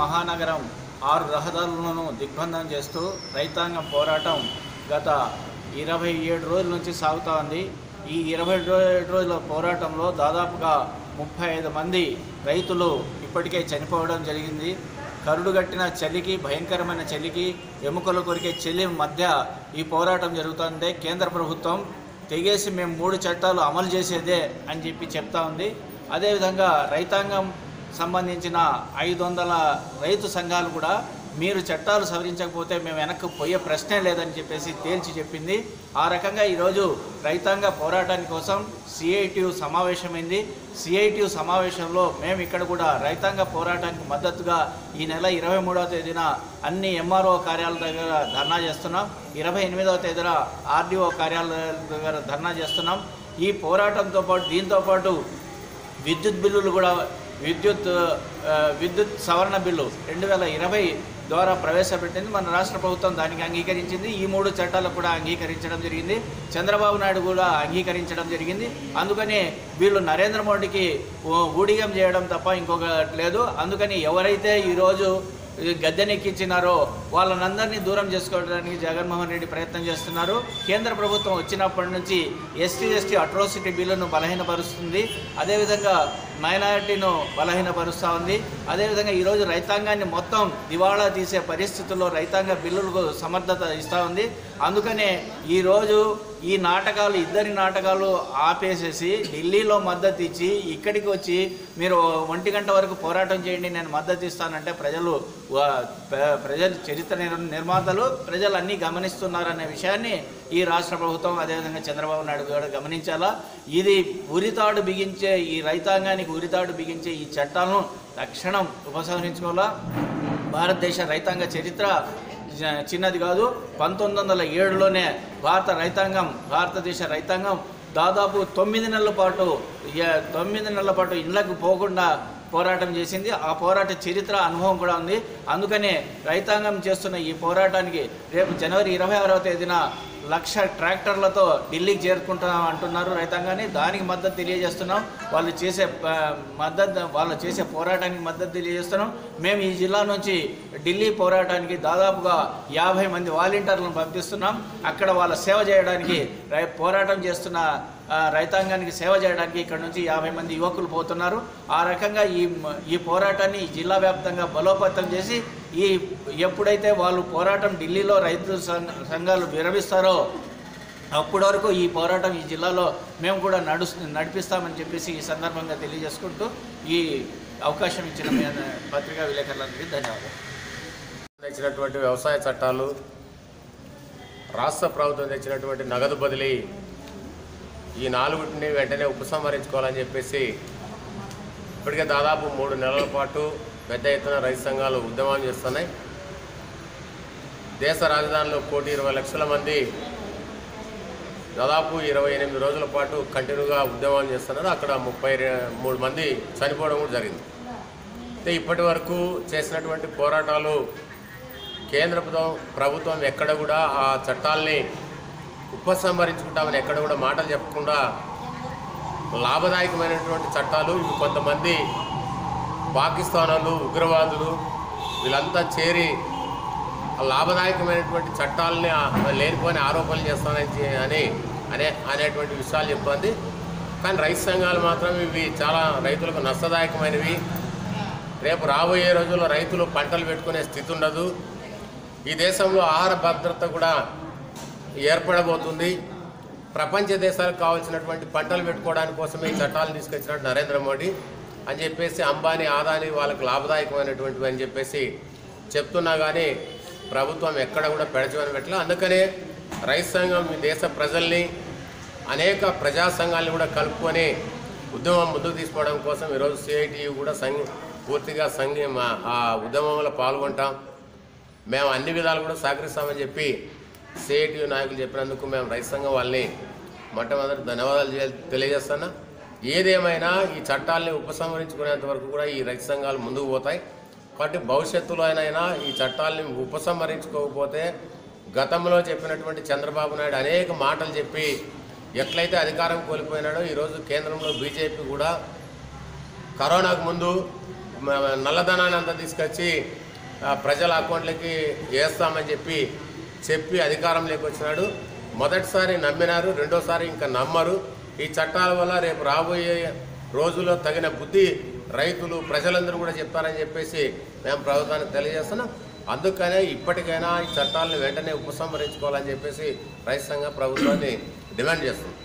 మహానగరం ఆరు రహదారులను దిగ్బంధం చేస్తూ రైతాంగం పోరాటం గత ఇరవై ఏడు రోజుల నుంచి సాగుతూ ఉంది ఈ ఇరవై ఏడు రోజుల పోరాటంలో దాదాపుగా ముప్పై ఐదు మంది రైతులు ఇప్పటికే చనిపోవడం జరిగింది కరుడుగట్టిన చలికి భయంకరమైన చలికి ఎముకలు కొరికే చలి మధ్య ఈ పోరాటం జరుగుతుంది కేంద్ర ప్రభుత్వం తెగేసి మేము మూడు చట్టాలు అమలు చేసేదే అని చెప్పి చెప్తా ఉంది అదేవిధంగా రైతాంగం సంబంధించిన ఐదు వందల రైతు సంఘాలు కూడా మీరు చట్టాలు సవరించకపోతే మేము వెనక్కి పోయే ప్రశ్నే లేదని చెప్పేసి తేల్చి చెప్పింది ఆ రకంగా ఈరోజు రైతాంగ పోరాటాని కోసం సిఐటియు సమావేశమైంది సిఐటియు సమావేశంలో మేము ఇక్కడ కూడా రైతాంగ పోరాటానికి మద్దతుగా ఈ నెల ఇరవై మూడవ తేదీన అన్ని ఎంఆర్ఓ కార్యాలయాల దగ్గర ధర్నా చేస్తున్నాం ఇరవై ఎనిమిదవ తేదీన ఆర్డీఓ కార్యాలయాల దగ్గర ధర్నా చేస్తున్నాం ఈ పోరాటంతో పాటు దీంతో పాటు విద్యుత్ బిల్లులు కూడా విద్యుత్ ఆ, విద్యుత్ సవరణ బిల్లు రెండు వేల ఇరవై ద్వారా ప్రవేశపెట్టింది మన రాష్ట్ర ప్రభుత్వం దానికి అంగీకరించింది ఈ మూడు చట్టాలకు కూడా అంగీకరించడం జరిగింది చంద్రబాబు నాయుడు కూడా అంగీకరించడం జరిగింది అందుకని వీళ్ళు నరేంద్ర మోడీకి ఊ- ఊడిగం చేయడం తప్ప ఇంకొక లేదు అందుకని ఎవరైతే ఈరోజు ఈ గద్దెనెక్కించినారో వాళ్ళనందరినీ దూరం చేసుకోవడానికి జగన్మోహన్ రెడ్డి ప్రయత్నం చేస్తున్నారు కేంద్ర ప్రభుత్వం వచ్చినప్పటి నుంచి ఎస్టీ ఎస్టీ అట్రోసిటీ బిల్లును బలహీనపరుస్తుంది అదేవిధంగా మైనారిటీను బలహీనపరుస్తూ ఉంది అదేవిధంగా ఈరోజు రైతాంగాన్ని మొత్తం దివాళా తీసే పరిస్థితుల్లో రైతాంగ బిల్లులకు సమర్థత ఇస్తూ ఉంది అందుకనే ఈరోజు ఈ నాటకాలు ఇద్దరి నాటకాలు ఆపేసేసి ఢిల్లీలో మద్దతు ఇచ్చి ఇక్కడికి వచ్చి మీరు ఒంటి గంట వరకు పోరాటం చేయండి నేను మద్దతు ఇస్తానంటే ప్రజలు వా- ప్ర- ప్రజలు చరిత్ర నిర్- నిర్మాతలు ప్రజలు అన్నీ గమనిస్తున్నారనే విషయాన్ని ఈ రాష్ట్ర ప్రభుత్వం అదేవిధంగా చంద్రబాబు నాయుడు కూడా గమనించాలా ఇది ఉరితాడు బిగించే ఈ రైతాంగానికి ఉరితాడు బిగించే ఈ చట్టాలను తక్షణం ఉపసంహరించుకోవాలా భారతదేశ రైతాంగ చరిత్ర జ- చిన్నది కాదు పంతొమ్మిది వందల ఏడులోనే భారత రైతాంగం భారతదేశ రైతాంగం దాదాపు తొమ్మిది నెలల పాటు ఏ- తొమ్మిది నెలల పాటు ఇళ్లకు పోకుండా పోరాటం చేసింది ఆ పోరాట చరిత్ర అనుభవం కూడా ఉంది అందుకనే రైతాంగం చేస్తున్న ఈ పోరాటానికి రేపు జనవరి ఇరవై ఆరవ తేదీన లక్ష ట్రాక్టర్లతో ఢిల్లీకి చేరుకుంటున్నాం అంటున్నారు రైతాంగాన్ని దానికి మద్దతు తెలియజేస్తున్నాం వాళ్ళు చేసే ఆ, మద్దతు వాళ్ళు చేసే పోరాటానికి మద్దతు తెలియజేస్తున్నాం మేము ఈ జిల్లా నుంచి ఢిల్లీ పోరాటానికి దాదాపుగా యాభై మంది వాలంటీర్లను పంపిస్తున్నాం అక్కడ వాళ్ళ సేవ చేయడానికి రై పోరాటం చేస్తున్న ఆ, రైతాంగానికి సేవ చేయడానికి ఇక్కడ నుంచి యాభై మంది యువకులు పోతున్నారు ఆ రకంగా ఈ మ- ఈ పోరాటాన్ని ఈ జిల్లా వ్యాప్తంగా బలోపేతం చేసి ఈ ఎప్పుడైతే వాళ్ళు పోరాటం ఢిల్లీలో రైతు సంఘ సంఘాలు విరమిస్తారో అప్పటి వరకు ఈ పోరాటం ఈ జిల్లాలో మేము కూడా నడు నడిపిస్తామని చెప్పేసి ఈ సందర్భంగా తెలియజేసుకుంటూ ఈ అవకాశం ఇచ్చిన మీ పత్రికా విలేకరులందరికీ ధన్యవాదాలు తెచ్చినటువంటి వ్యవసాయ చట్టాలు రాష్ట్ర ప్రభుత్వం తెచ్చినటువంటి నగదు బదిలీ ఈ నాలుగుటిని వెంటనే ఉపసంహరించుకోవాలని చెప్పేసి ఇప్పటికే దాదాపు మూడు నెలల పాటు పెద్ద ఎత్తున రైతు సంఘాలు ఉద్యమం చేస్తున్నాయి దేశ రాజధానిలో కోటి ఇరవై లక్షల మంది దాదాపు ఇరవై ఎనిమిది రోజుల పాటు కంటిన్యూగా ఉద్యమం చేస్తున్నారు అక్కడ ముప్పై రె- మూడు మంది చనిపోవడం కూడా జరిగింది అయితే ఇప్పటి వరకు చేసినటువంటి పోరాటాలు కేంద్ర ప్రభుత్వం ప్రభుత్వం ఎక్కడ కూడా ఆ చట్టాల్ని ఉపసంహరించుకుంటామని ఎక్కడ కూడా మాటలు చెప్పకుండా లాభదాయకమైనటువంటి చట్టాలు ఇవి కొంతమంది పాకిస్తాన్ వాళ్ళు ఉగ్రవాదులు వీళ్ళంతా చేరి ఆ లాభదాయకమైనటువంటి చట్టాలని ఆ లేనిపోని ఆరోపణలు చేస్తానని చే- అని అనే అనేటువంటి విషయాలు చెప్తుంది కానీ రైతు సంఘాలు మాత్రం ఇవి చాలా రైతులకు నష్టదాయకమైనవి రేపు రాబోయే రోజుల్లో రైతులు పంటలు పెట్టుకునే స్థితి ఉండదు ఈ దేశంలో ఆహార భద్రత కూడా ఏర్పడబోతుంది ప్రపంచ దేశాలకు కావాల్సినటువంటి పంటలు పెట్టుకోవడానికి కోసమే ఈ చట్టాలు తీసుకొచ్చినట్టు నరేంద్ర మోడీ అని చెప్పేసి అంబానీ ఆదాని వాళ్ళకి లాభదాయకమైనటువంటివి అని చెప్పేసి చెప్తున్నా కానీ ప్రభుత్వం ఎక్కడ కూడా పెడచమని పెట్టలే అందుకనే రైతు సంఘం ఈ దేశ ప్రజల్ని అనేక ప్రజా సంఘాలను కూడా కలుపుకొని ఉద్యమం ముందుకు తీసుకోవడం కోసం ఈరోజు సిఐటియు కూడా సంఘ పూర్తిగా సంఘం ఆ- ఆ ఉద్యమంలో పాల్గొంటాం మేము అన్ని విధాలు కూడా సహకరిస్తామని చెప్పి సిఐటియు నాయకులు చెప్పినందుకు మేము రైతు సంఘం వాళ్ళని మొట్టమొదటి ధన్యవాదాలు చేయ- తెలియజేస్తున్నా ఏదేమైనా ఈ చట్టాలని ఉపసంహరించుకునేంత వరకు కూడా ఈ రైతు సంఘాలు ముందుకు పోతాయి కాబట్టి భవిష్యత్తులో అయినా ఈ చట్టాలని ఉపసంహరించుకోకపోతే గతంలో చెప్పినటువంటి చంద్రబాబు నాయుడు అనేక మాటలు చెప్పి ఎట్లయితే అధికారం కోల్పోయినాడో ఈరోజు కేంద్రంలో బీజేపీ కూడా కరోనాకు ముందు మ- నల్లధనాన్ని అంతా తీసుకొచ్చి ఆ, ప్రజల అకౌంట్లకి వేస్తామని చెప్పి చెప్పి అధికారంలోకి వచ్చినాడు మొదటిసారి నమ్మినారు రెండోసారి ఇంకా నమ్మరు ఈ చట్టాల వల్ల రేపు రాబోయే రోజుల్లో తగిన బుద్ధి రైతులు ప్రజలందరూ కూడా చెప్తారని చెప్పేసి మేము ప్రభుత్వానికి తెలియజేస్తున్నాం అందుకనే ఇప్పటికైనా ఈ చట్టాలను వెంటనే ఉపసంహరించుకోవాలని చెప్పేసి రైతు సంఘం ప్రభుత్వాన్ని డిమాండ్ చేస్తుంది